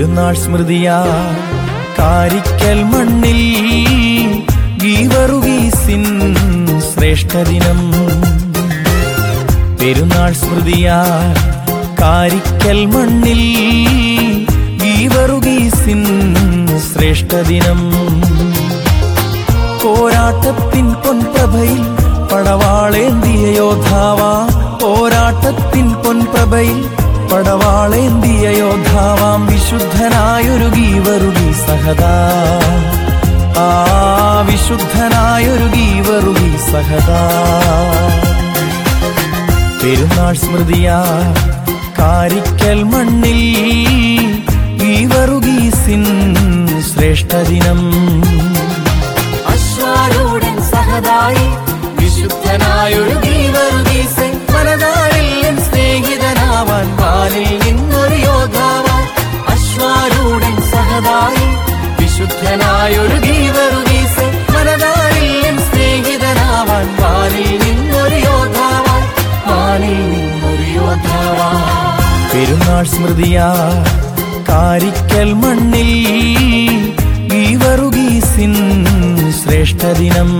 പെരുന്നാൾ സ്മൃതിയാ കാരിക്കൽ മണ്ണിൽ ഗീവറുഗീസിൻ ശ്രേഷ്ഠദിനം പെരുന്നാൾ സ്മൃതിയാ കാരിക്കൽ മണ്ണിൽ ഗീവറുഗീസിൻ ശ്രേഷ്ഠദിനം പോരാട്ടത്തിൻ പൊൻപ്രഭയിൽ പടവാളേന്തിയ യോദ്ധാവാ പോരാട്ടത്തിൻ പൊൻപ്രഭയിൽ പടവാളേന്തിയ യോദ്ധാവാം വിശുദ്ധനായൊരു ഗീവറുകി സഹദാ ആ വിശുദ്ധനായൊരു ഗീവറുകി സഹദാ പെരുന്നാൾ സ്മൃതിയാ കാരിക്കൽ മണ്ണിൽ ഗീവറുഗീസിൻ ശ്രേഷ്ഠദിനം അശ്വാരൂഢൻ സഹതായി വിശുദ്ധനായൊരു ഗീവറുഗീസെ മനതാരിൽ എൻ സ്നേഹിതനാവാൻ പാലിൽ നിന്നൊരു യോദ്ധാവാൻ അശ്വാരൂഢൻ സഹതായി വിശുദ്ധനായൊരു ഗീവറുഗീസെ മനതാരിൽ എൻ സ്നേഹിതനാവാൻ പാലിൽ നിന്നൊരു യോദ്ധാവാൻ പാലിൽ നിന്നൊരു യോദ്ധാവാൻ പെരുന്നാൾ സ്മൃതിയാ കാരിക്കൽ മണ്ണിൽ ഗീവറുഗീസിൻ ശ്രേഷ്ഠദിനം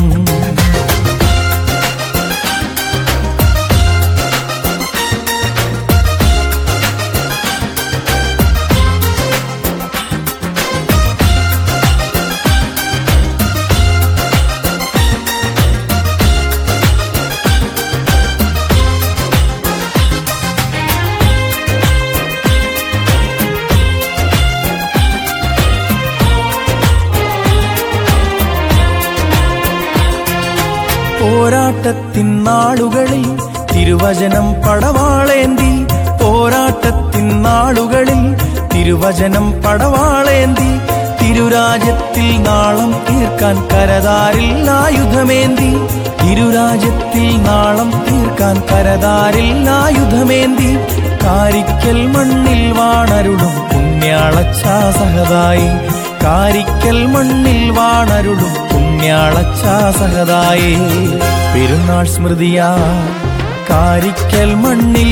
പോരാട്ടത്തിൻ നാളുകളിൽ തിരുവചനം പടവാളേന്തി പോരാട്ടത്തിൻ നാളുകളിൽ തിരുവചനം പടവാളേന്തി തിരുരാജ്യത്തിൽ നാളം തീർക്കാൻ കരതാരിൽ ആയുധമേന്തി തിരുരാജ്യത്തിൽ നാളം തീർക്കാൻ കരതാരിൽ ആയുധമേന്തി കാരിക്കൽ മണ്ണിൽ വാണരുളും പുണ്യാളച്ചാ സഹതായി കാരിക്കൽ മണ്ണിൽ വാണരുളും പുണ്യാളച്ചാ സഹതായി പെരുന്നാൾ സ്മൃതിയാ കാരിക്കൽ മണ്ണിൽ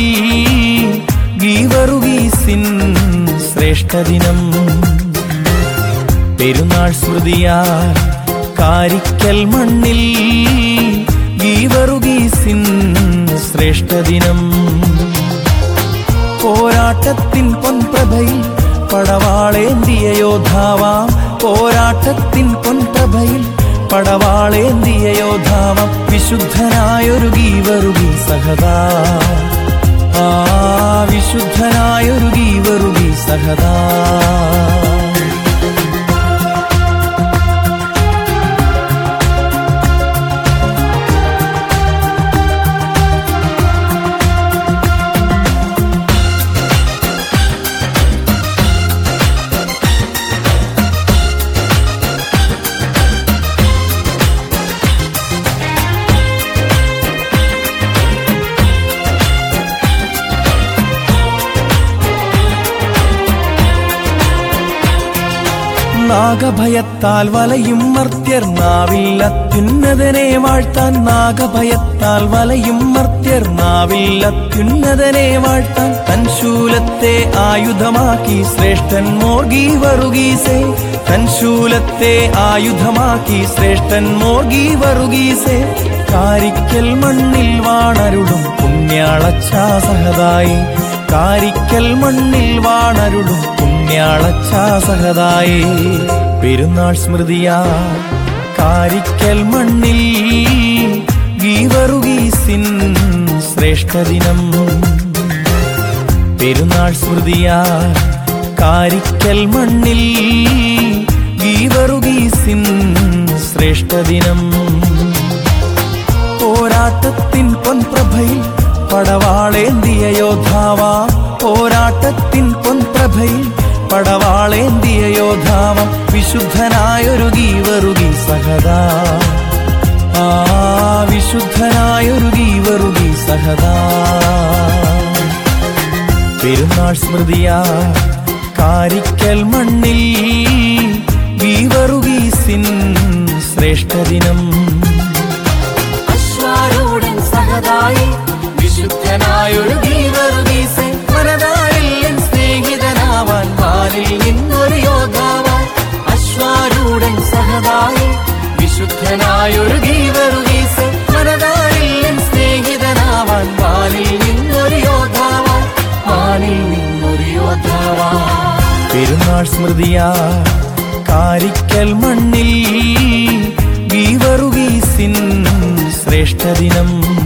ഗീവറുഗീസിൻ ശ്രേഷ്ഠദിനം പെരുന്നാൾ സ്മൃതിയാ കാരിക്കൽ മണ്ണിൽ ഗീവറുഗീസിൻ ശ്രേഷ്ഠദിനം പോരാട്ടത്തിൻ പൊൻപ്രഭയിൽ പടവാളേന്തിയ യോദ്ധാവാം പോരാട്ടത്തിൻ പൊൻപ്രഭയിൽ പടവാളേന്തിയ യോദ്ധാവാം വിശുദ്ധനായൊരു ഗീവറുകി സഹദാ ആ വിശുദ്ധനായൊരു ഗീവറുകി സഹദാ നാഗഭയത്താൽ വലയും മർത്യർ നാവിൽ അത്യുന്നതനെ വാഴ്ത്താൻ നാഗഭയത്താൽ വലയും മർത്യർ നാവിൽ അത്യുന്നതനെ വാഴ്ത്താൻ തൻ ശൂലത്തെ ആയുധമാക്കി ശ്രേഷ്ഠൻ മോർഗി വറുകീസേ തൻ ശൂലത്തെ ആയുധമാക്കി ശ്രേഷ്ഠൻ മോർഗി വറുകീസേ കാരിക്കൽ മണ്ണിൽ വാണരുളും പുണ്യാളച്ചാ സഹതായി കാരിക്കൽ മണ്ണിൽ വാണരുളും പുണ്യാളച്ചാ സഹതായി പെരുന്നാൾ സ്മൃതിയാ കാരിക്കൽ മണ്ണിൽ ഗീവറുഗീസിൻ ശ്രേഷ്ഠദിനം പെരുന്നാൾ സ്മൃതിയാ കാരിക്കൽ മണ്ണിൽ ഗീവറുഗീസിൻ ശ്രേഷ്ഠദിനം പോരാട്ടത്തിൻ പൊൻപ്രഭയിൽ പടവാളേന്തിയ യോദ്ധാവാ പോരാട്ടത്തിൻ പൊൻപ്രഭയിൽ പടവാളേന്തിയ യോദ്ധാവം വിശുദ്ധനായൊരു ഗീവറുകി സഹദാ ആ വിശുദ്ധനായൊരു ഗീവറുകി സഹദാ പെരുന്നാൾ സ്മൃതിയാ കാരിക്കൽ മണ്ണിൽ ഗീവറുഗീസിൻ ശ്രേഷ്ഠദിനം അശ്വാരൂഢൻ സഹതായി വിശുദ്ധനായൊരു ഗീവറുഗീസെ മനതാരിൽ എൻ സ്നേഹിതനാവാൻ പാലിൽ മനതായൊരു ഗീവറുഗീസ് മനതാരിൽ എൻ സ്നേഹിതനാവാൻ വാനിൽ നിന്നൊരു യോദ്ധാവാൻ വാനിൽ നിന്നൊരു യോദ്ധാവാൻ പെരുന്നാൾ സ്മൃതിയാ കാരിക്കൽ മണ്ണിൽ ഗീവറുഗീസിൻ ശ്രേഷ്ഠദിനം